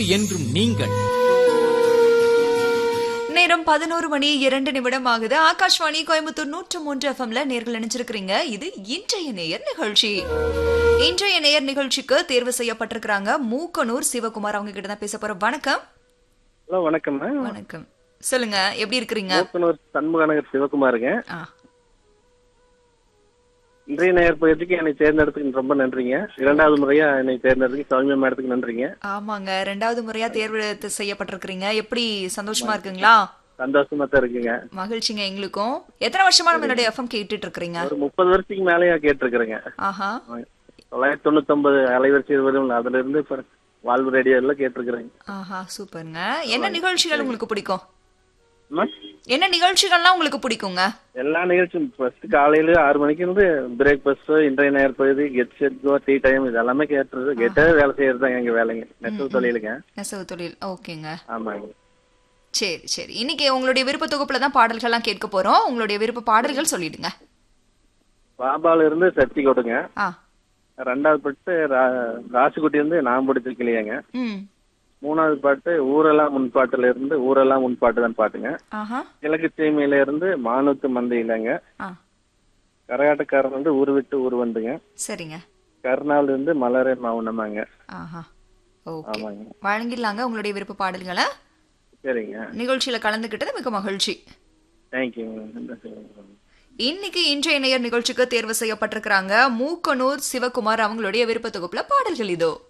என்றும் நீங்கள் நேரம் பதினோரு மணி இரண்டு நிமிடம் ஆகுது ஆகாஷ்வாணி கோயம்புத்தூர் நூற்று மூன்று எஃப்எம்ல நேர்கள் நினைச்சிருக்கிறீங்க இது இன்றைய நேயர் நிகழ்ச்சி இன்றைய நேயர் நிகழ்ச்சிக்கு தேர்வு செய்யப்பட்டிருக்கிறாங்க மூக்கனூர் சிவகுமார் அவங்க கிட்ட தான் பேச போறோம் வணக்கம் ஹலோ வணக்கம்மா வணக்கம் சொல்லுங்க எப்படி இருக்கிறீங்க மூக்கனூர் சண்முகநகர் சிவகுமாருங்க ஆ, இன்றைய நேர் பயிற்சிக்கு என்னை தேர்ந்தெடுத்துக்கு ரொம்ப நன்றிங்க இரண்டாவது முறையா என்னை தேர்ந்தெடுத்துக்கு சௌமியா மேடத்துக்கு நன்றிங்க ஆமாங்க ரெண்டாவது முறையா தேர்வு த- செய்யப்பட்டிருக்கிறீங்க எப்படி சந்தோஷமா இருக்குங்களா சந்தோஷமா தான் இருக்குங்க மகிழ்ச்சிங்க எங்களுக்கும் எத்தனை வருஷமா நம்ம என்னுடைய எஃப்எம் கேட்டுட்டு இருக்கிறீங்க ஒரு முப்பது வருஷத்துக்கு மேலேயா கேட்டிருக்கிறேங்க ஆஹா தொள்ளாயிரத்தி தொண்ணூத்தி ஒன்பது அலைவரிசை வரும் அதுல இருந்து இப்ப வாழ்வு ரேடியோ எல்லாம் கேட்டிருக்கிறேங்க ஆஹா சூப்பருங்க என்ன நிகழ்ச்சிகள் உங்களுக்கு பிடிக்கும் அம்மா, என்ன நிகழ்ச்சிகள்லாம் உங்களுக்கு பிடிக்குங்க எல்லா நிகழ்ச்சியும் ஃபர்ஸ்ட் காலையில ஆறு மணிக்கு இருந்து பிரேக்ஃபாஸ்ட் இன்றைய நேர் பகுதி get set go tea time இது எல்லாமே கேட்டுறது கேட்டே வேலை செய்யறது தான் எங்க வேலைங்க நெசவு தொழிலுங்க நெசவு தொழில் ஓகேங்க ஆமாங்க சரி சரி இன்னைக்கு உங்களுடைய விருப்ப தொகுப்புல தான் பாடல்கள்லாம் கேட்க போறோம் உங்களுடைய விருப்ப பாடல்கள் சொல்லிடுங்க பாபால இருந்து சர்ச்சி கொடுங்க ஆ ரெண்டாவது பாட்டு ரா- ராசுகுட்டி வந்து நான் பிடிச்சிருக்கலையாங்க ம் மூணாவது பாட்டு ஊரெல்லாம் முன்பாட்டுல இருந்து ஊரெல்லாம் முன்பாட்டு தான் பாட்டுங்க ஆஹா கிழக்கு தீமையில இருந்து மானூத்து மந்தையிலங்க ஆ கரகாட்டக்காரன் வந்து ஊர் விட்டு ஊர் வந்துங்க சரிங்க கருணால இருந்து மலரே மௌனமாங்க ஆஹா ஓகே ஆமாங்க வழங்கிடலாங்க உங்களுடைய விருப்ப பாடல்களை சரிங்க நிகழ்ச்சியில கலந்துக்கிட்டது மிக மகிழ்ச்சி தேங்க்யூங்க இன்னைக்கு இன்றைய நேயர் நிகழ்ச்சிக்கு தேர்வு செய்யப்பட்டிருக்கிறாங்க மூக்கனூர் சிவகுமார் அவங்களுடைய விருப்ப தொகுப்புல பாடல்கள் இதோ